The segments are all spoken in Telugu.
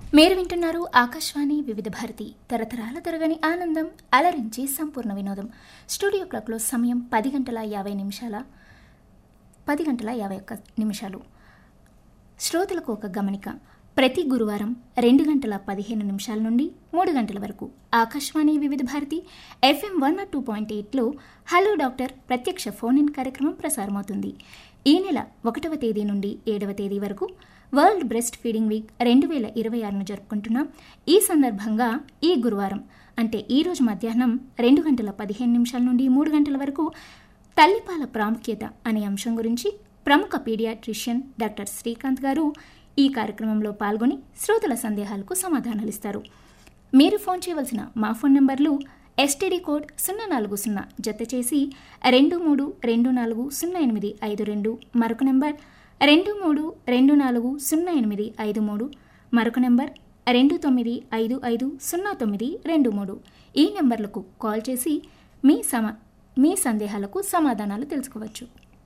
మీరు వింటున్నారు ఆకాశవాణి వివిధ భారతి తరతరాల తరగని ఆనందం అలరించి సంపూర్ణ వినోదం స్టూడియో క్లాక్లో సమయం పది గంటల యాభై నిమిషాల పది గంటల యాభై ఒక్క నిమిషాలు శ్రోతలకు ఒక గమనిక ప్రతి గురువారం రెండు గంటల పదిహేను నిమిషాల నుండి మూడు గంటల వరకు Akashvani Vividh Bharati FM one nought two point ఎయిట్లో హలో డాక్టర్ ప్రత్యక్ష ఫోన్ ఇన్ కార్యక్రమం ప్రసారమవుతుంది ఈ నెల ఒకటవ తేదీ నుండి ఏడవ తేదీ వరకు వరల్డ్ బ్రెస్ట్ ఫీడింగ్ వీక్ రెండు వేల ఇరవై ఆరును జరుపుకుంటున్నాం ఈ సందర్భంగా ఈ గురువారం అంటే ఈ రోజు మధ్యాహ్నం రెండు గంటల పదిహేను నిమిషాల నుండి మూడు గంటల వరకు తల్లిపాల ప్రాముఖ్యత అనే అంశం గురించి ప్రముఖ పీడియాట్రిషియన్ డాక్టర్ శ్రీకాంత్ గారు ఈ కార్యక్రమంలో పాల్గొని శ్రోతల సందేహాలకు సమాధానాలిస్తారు మీరు ఫోన్ చేయవలసిన మా ఫోన్ నంబర్లు ఎస్టీడీ కోడ్ సున్నా నాలుగు సున్నా జత చేసి రెండు మూడు రెండు నాలుగు సున్నా ఎనిమిది ఐదు రెండు మరొక నెంబర్ రెండు మూడు రెండు నాలుగు సున్నా ఎనిమిది ఐదు మూడు మరొక నెంబర్ రెండు తొమ్మిది ఐదు ఐదు సున్నా తొమ్మిది రెండు మూడు ఈ నెంబర్లకు కాల్ చేసి మీ సమా మీ సందేహాలకు సమాధానాలు తెలుసుకోవచ్చు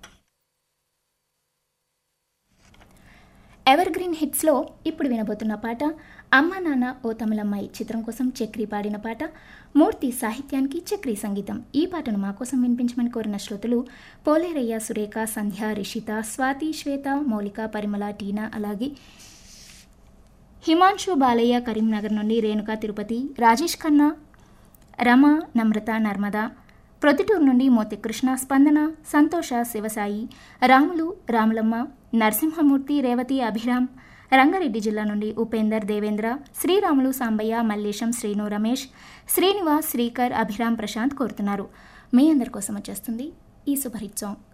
ఎవర్ గ్రీన్ హిట్స్లో ఇప్పుడు వినబోతున్న పాట అమ్మ నాన్న ఓ తమిళమ్మాయి చిత్రం కోసం చక్రి పాడిన పాట మూర్తి సాహిత్యానికి చక్రి సంగీతం ఈ పాటను మా కోసం వినిపించమని కోరిన శ్రోతలు పోలేరయ్య సురేఖ సంధ్య రిషిత స్వాతి శ్వేత మౌలిక పరిమళ టీనా అలాగే హిమాంశు బాలయ్య కరీంనగర్ నుండి రేణుకా తిరుపతి రాజేష్ ఖన్నా రమ నమ్రత నర్మద ప్రొద్దుటూరు నుండి మోతి కృష్ణ స్పందన సంతోష శివసాయి రాములు రాములమ్మ నరసింహమూర్తి రేవతి అభిరామ్ రంగారెడ్డి జిల్లా నుండి ఉపేందర్ దేవేంద్ర శ్రీరాములు సాంబయ్య మల్లేశం శ్రీను రమేష్ శ్రీనివాస్ శ్రీకర్ అభిరామ్ ప్రశాంత్ కోరుతున్నారు మీ అందరి కోసం వచ్చేస్తుంది ఈ సూపర్ హిట్ సాంగ్